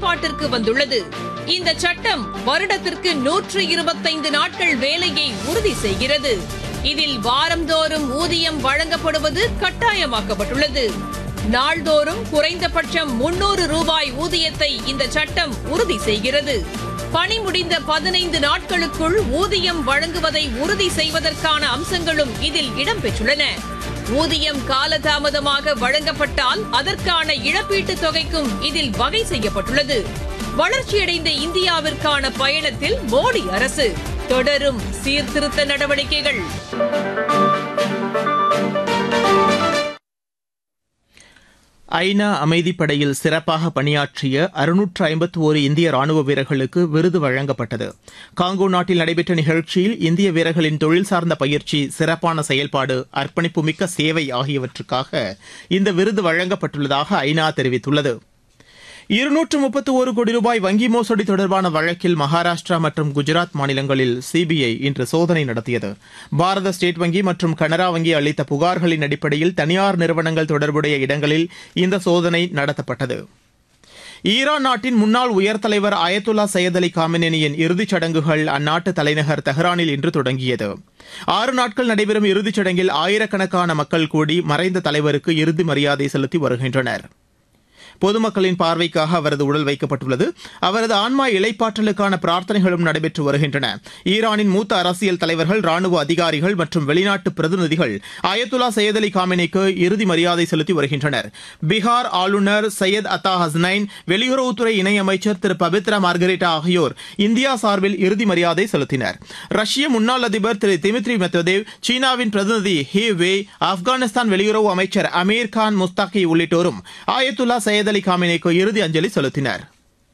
செயல்பாட்டிற்கு வந்துள்ளது இந்த சட்டம் வருடத்திற்கு நூற்று இருபத்தைந்து நாட்கள் வேலையை உறுதி செய்கிறது இதில் வாரந்தோறும் ஊதியம் வழங்கப்படுவது கட்டாயமாக்கப்பட்டுள்ளது நாள்தோறும் குறைந்தபட்சம் முன்னூறு ரூபாய் ஊதியத்தை இந்த சட்டம் உறுதி செய்கிறது பணி முடிந்த பதினைந்து நாட்களுக்குள் ஊதியம் வழங்குவதை உறுதி செய்வதற்கான அம்சங்களும் இதில் இடம்பெற்றுள்ளன ஊதியம் காலதாமதமாக வழங்கப்பட்டால் அதற்கான இழப்பீட்டுத் தொகைக்கும் இதில் வகை செய்யப்பட்டுள்ளது வளர்ச்சியடைந்த இந்தியாவிற்கான பயணத்தில் மோடி அரசு தொடரும் சீர்திருத்த நடவடிக்கைகள் ஐநா அமைதிப்படையில் சிறப்பாக பணியாற்றிய அறுநூற்று ஐம்பத்தி ஒரு இந்திய ராணுவ வீரர்களுக்கு விருது வழங்கப்பட்டது காங்கோ நாட்டில் நடைபெற்ற நிகழ்ச்சியில் இந்திய வீரர்களின் தொழில் சார்ந்த பயிற்சி சிறப்பான செயல்பாடு அர்ப்பணிப்புமிக்க சேவை ஆகியவற்றுக்காக இந்த விருது வழங்கப்பட்டுள்ளதாக ஐநா தெரிவித்துள்ளது இருநூற்று முப்பத்து ஒரு கோடி ரூபாய் வங்கி மோசடி தொடர்பான வழக்கில் மகாராஷ்டிரா மற்றும் குஜராத் மாநிலங்களில் சிபிஐ இன்று சோதனை நடத்தியது பாரத ஸ்டேட் வங்கி மற்றும் கனரா வங்கி அளித்த புகார்களின் அடிப்படையில் தனியார் நிறுவனங்கள் தொடர்புடைய இடங்களில் இந்த சோதனை நடத்தப்பட்டது ஈரான் நாட்டின் முன்னாள் உயர்தலைவர் அயத்துல்லா சையத் அலி காமினேனியின் இறுதிச் சடங்குகள் அந்நாட்டு தலைநகர் தெஹ்ரானில் இன்று தொடங்கியது ஆறு நாட்கள் நடைபெறும் இறுதிச் சடங்கில் ஆயிரக்கணக்கான மக்கள் கூடி மறைந்த தலைவருக்கு இறுதி மரியாதை செலுத்தி வருகின்றனர் பொதுமக்களின் பார்வைக்காக அவரது உடல் வைக்கப்பட்டுள்ளது அவரது ஆன்மா இலைப்பாற்றலுக்கான பிரார்த்தனைகளும் நடைபெற்று வருகின்றன ஈரானின் மூத்த அரசியல் தலைவர்கள் ராணுவ அதிகாரிகள் மற்றும் வெளிநாட்டு பிரதிநிதிகள் அயத்துல்லா சையத் அலி காமினிக்கு இறுதி மரியாதை செலுத்தி வருகின்றனர் பீகார் ஆளுநர் சையத் அத்தா ஹஸ்னைன் வெளியுறவுத்துறை இணையமைச்சர் திரு பபித்ரா மார்கரேட்டா ஆகியோர் இந்தியா சார்பில் இறுதி மரியாதை செலுத்தினர் ரஷ்ய முன்னாள் அதிபர் திரு திமித்ரி மெத்வதேவ் சீனாவின் பிரதிநிதி ஹி வே ஆப்கானிஸ்தான் வெளியுறவு அமைச்சர் அமீர் கான் முஸ்தாகி உள்ளிட்டோரும் ஆயத்துல்லா சையத் அலி காமினிக்கு இறுதி அஞ்சலி செலுத்தினர்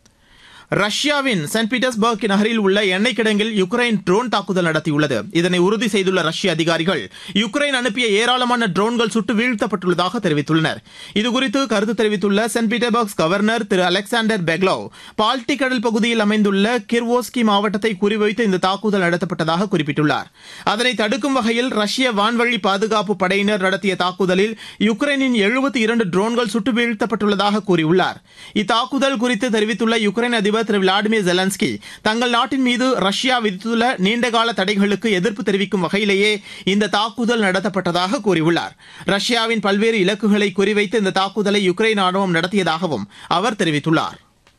ரஷ்யாவின் சென்ட் பீட்டர்ஸ்பர்க் நகரில் உள்ள எண்ணெய் கிடங்கில் யுக்ரைன் ட்ரோன் தாக்குதல் நடத்தியுள்ளது இதனை உறுதி செய்துள்ள ரஷ்ய அதிகாரிகள் யுக்ரைன் அனுப்பிய ஏராளமான ட்ரோன்கள் சுட்டு வீழ்த்தப்பட்டுள்ளதாக தெரிவித்துள்ளனர் இதுகுறித்து கருத்து தெரிவித்துள்ள சென்ட் பீட்டர்பர்க் கவர்னர் திரு அலெக்சாண்டர் பெக்லோவ் பால்டிக் கடல் பகுதியில் அமைந்துள்ள கிர்வோஸ்கி மாவட்டத்தை குறிவைத்து இந்த தாக்குதல் நடத்தப்பட்டதாக குறிப்பிட்டுள்ளார் அதனை தடுக்கும் வகையில் ரஷ்ய வான்வழி பாதுகாப்பு படையினர் நடத்திய தாக்குதலில் யுக்ரைனின் எழுபத்தி இரண்டு ட்ரோன்கள் சுட்டு வீழ்த்தப்பட்டுள்ளதாக கூறியுள்ளார் இத்தாக்குதல் குறித்து தெரிவித்துள்ள யுக்ரைன் அதிபர் திரு விளாடிமிர் ஜெலன்ஸ்கி தங்கள் நாட்டின் மீது ரஷ்யா விதித்துள்ள நீண்டகால தடைகளுக்கு எதிர்ப்பு தெரிவிக்கும் வகையிலேயே இந்த தாக்குதல் நடத்தப்பட்டதாக கூறியுள்ளார் ரஷ்யாவின் பல்வேறு இலக்குகளை குறிவைத்து இந்த தாக்குதலை யுக்ரைன் ராணுவம் நடத்தியதாகவும் அவர் தெரிவித்துள்ளார்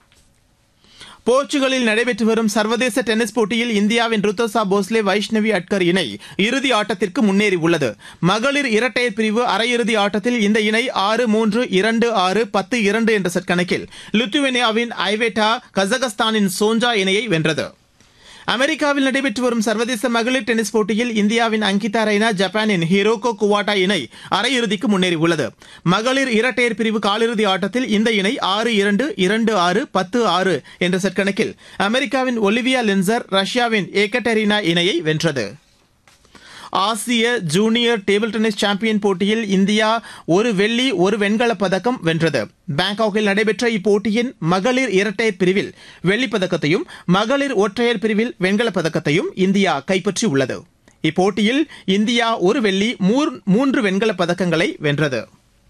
போர்ச்சுகலில் நடைபெற்று வரும் சர்வதேச டென்னிஸ் போட்டியில் இந்தியாவின் ருத்தோசா போஸ்லே வைஷ்ணவி அட்கர் இணை இறுதி ஆட்டத்திற்கு முன்னேறியுள்ளது மகளிர் இரட்டையர் பிரிவு அரையிறுதி ஆட்டத்தில் இந்த இணை ஆறு மூன்று இரண்டு ஆறு பத்து இரண்டு என்ற செட் கணக்கில் லித்துவேனியாவின் ஐவேட்டா கசகஸ்தானின் சோஞ்சா இணையை வென்றது அமெரிக்காவில் நடைபெற்று வரும் சர்வதேச மகளிர் டென்னிஸ் போட்டியில் இந்தியாவின் அங்கிதா ரெய்னா ஜப்பானின் ஹிரோகோ குவாட்டா இணை அரையிறுதிக்கு முன்னேறியுள்ளது மகளிர் இரட்டையர் பிரிவு காலிறுதி ஆட்டத்தில் இந்த இணை ஆறு இரண்டு இரண்டு ஆறு பத்து ஆறு என்ற செட் கணக்கில் அமெரிக்காவின் ஒலிவியா லென்சர் ரஷ்யாவின் ஏகட்டெரினா இணையை வென்றது ஆசிய ஜூனியர் டேபிள் டென்னிஸ் சாம்பியன் போட்டியில் இந்தியா ஒரு வெள்ளி ஒரு வெண்கலப் பதக்கம் வென்றது பாங்காக்கில் நடைபெற்ற இப்போட்டியின் மகளிர் இரட்டையர் பிரிவில் வெள்ளிப் பதக்கத்தையும் மகளிர் ஒற்றையர் பிரிவில் வெண்கலப் பதக்கத்தையும் இந்தியா கைப்பற்றியுள்ளது இப்போட்டியில் இந்தியா ஒரு வெள்ளி மூன்று வெண்கலப் பதக்கங்களை வென்றது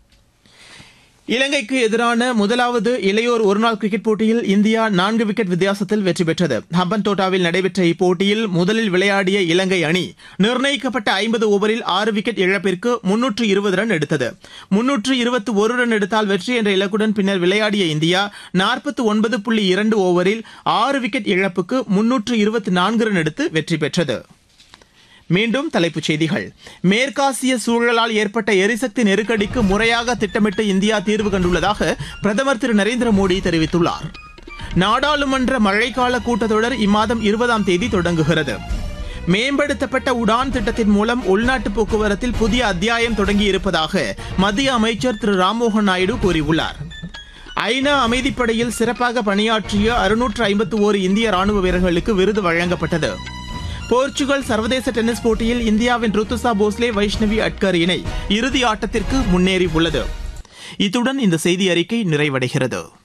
இலங்கைக்கு எதிரான முதலாவது இளையோர் ஒருநாள் கிரிக்கெட் போட்டியில் இந்தியா நான்கு விக்கெட் வித்தியாசத்தில் வெற்றி பெற்றது ஹம்பன் தோட்டாவில் நடைபெற்ற இப்போட்டியில் முதலில் விளையாடிய இலங்கை அணி நிர்ணயிக்கப்பட்ட ஐம்பது ஓவரில் ஆறு விக்கெட் இழப்பிற்கு முன்னூற்று இருபது ரன் எடுத்தது முன்னூற்று இருபத்தி ஒரு ரன் எடுத்தால் வெற்றி என்ற இலக்குடன் பின்னர் விளையாடிய இந்தியா நாற்பத்தி ஒன்பது புள்ளி இரண்டு ஓவரில் ஆறு விக்கெட் இழப்புக்கு முன்னூற்று இருபத்தி நான்கு ரன் எடுத்து வெற்றி பெற்றது மீண்டும் தலைப்புச் செய்திகள் மேற்காசிய சூழலால் ஏற்பட்ட எரிசக்தி நெருக்கடிக்கு முறையாக திட்டமிட்டு இந்தியா தீர்வு கண்டுள்ளதாக பிரதமர் திரு நரேந்திர மோடி தெரிவித்துள்ளார் நாடாளுமன்ற மழைக்கால கூட்டத்தொடர் இம்மாதம் இருபதாம் தேதி தொடங்குகிறது மேம்படுத்தப்பட்ட உடான் திட்டத்தின் மூலம் உள்நாட்டு போக்குவரத்தில் புதிய அத்தியாயம் தொடங்கியிருப்பதாக மத்திய அமைச்சர் திரு ராம்மோகன் நாயுடு கூறியுள்ளார் ஐநா அமைதிப்படையில் சிறப்பாக பணியாற்றிய அறுநூற்று ஐம்பத்து ஓரு இந்திய ராணுவ வீரர்களுக்கு விருது வழங்கப்பட்டது போர்ச்சுகல் சர்வதேச டென்னிஸ் போட்டியில் இந்தியாவின் ருத்துசா போஸ்லே வைஷ்ணவி அட்கர் இணை இறுதி ஆட்டத்திற்கு முன்னேறி உள்ளது இத்துடன் இந்த செய்தி அறிக்கை நிறைவடைகிறது